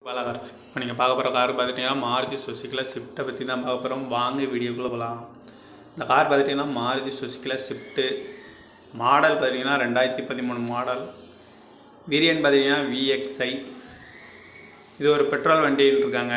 பாலாகார்ஸ் இப்போ நீங்கள் பார்க்க போகிற கார் பார்த்துட்டிங்கன்னா மாருதி சுசுக்கியில் ஸ்விஃப்ட்டை பற்றி தான் பார்க்க போகிறோம் வாங்க வீடியோக்குள்ளே போகலாம் இந்த கார் பார்த்துட்டிங்கன்னா மாருதி சுசுக்கியில் ஸ்விஃப்ட்டு மாடல் பார்த்தீங்கன்னா ரெண்டாயிரத்தி பதிமூணு மாடல் வேரியன்ட் பார்த்தீங்கன்னா விஎக்ஸ்ஐ இது ஒரு பெட்ரோல் வண்டின்னு இருக்காங்க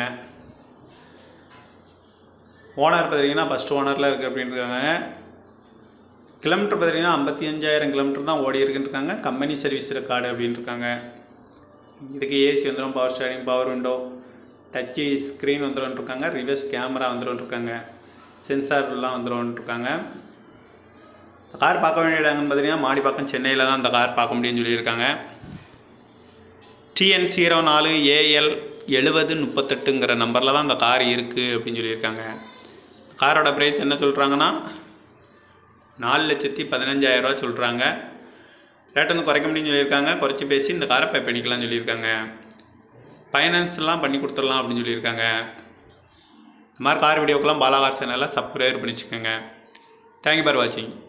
ஓனர் பார்த்தீங்கன்னா ஃபஸ்ட் ஓனரில் இருக்குது அப்படின்னு இருக்காங்க கிலோமீட்டர் பார்த்தீங்கன்னா ஐம்பத்தி அஞ்சாயிரம் கிலோமீட்டர் தான் ஓடி இருக்குன்னு இருக்காங்க கம்பெனி சர்வீஸ் ரெக்கார்டு அப்படின்னு இருக்காங்க இதுக்கு ஏசி வந்துடும் power steering power window touch screen வந்துடும் இருக்காங்க ரிவர்ஸ் கேமரா வந்துடும் இருக்காங்க சென்சார்லாம் வந்துடும் இருக்காங்க இந்த கார் பார்க்க வேண்டிய இடங்கன்னு பார்த்தீங்கன்னா மாடிப்பாக்கம் சென்னையில் தான் இந்த கார் பார்க்க முடியும்னு சொல்லியிருக்காங்க டிஎன் ஜீரோ நாலு ஏஎல் எழுபது முப்பத்தெட்டுங்கிற நம்பரில் தான் இந்த கார் இருக்குது அப்படின்னு சொல்லியிருக்காங்க காரோட ப்ரைஸ் என்ன சொல்கிறாங்கன்னா நாலு லட்சத்தி பதினஞ்சாயிரரூவா சொல்கிறாங்க ரேட் வந்து குறைக்க முடியும்னு சொல்லியிருக்காங்க குறைச்சி பேசி இந்த காரை பே பண்ணிக்கலாம்னு சொல்லியிருக்காங்க ஃபைனான்ஸ்லாம் பண்ணி கொடுத்துடலாம் அப்படின்னு சொல்லியிருக்காங்க இந்த மாதிரி கார் வீடியோக்கெல்லாம் பாலாகார் சேனலில் சப்ஸ்கிரைப் பண்ணி வச்சுக்கோங்க தேங்க்யூ ஃபார் வாட்சிங்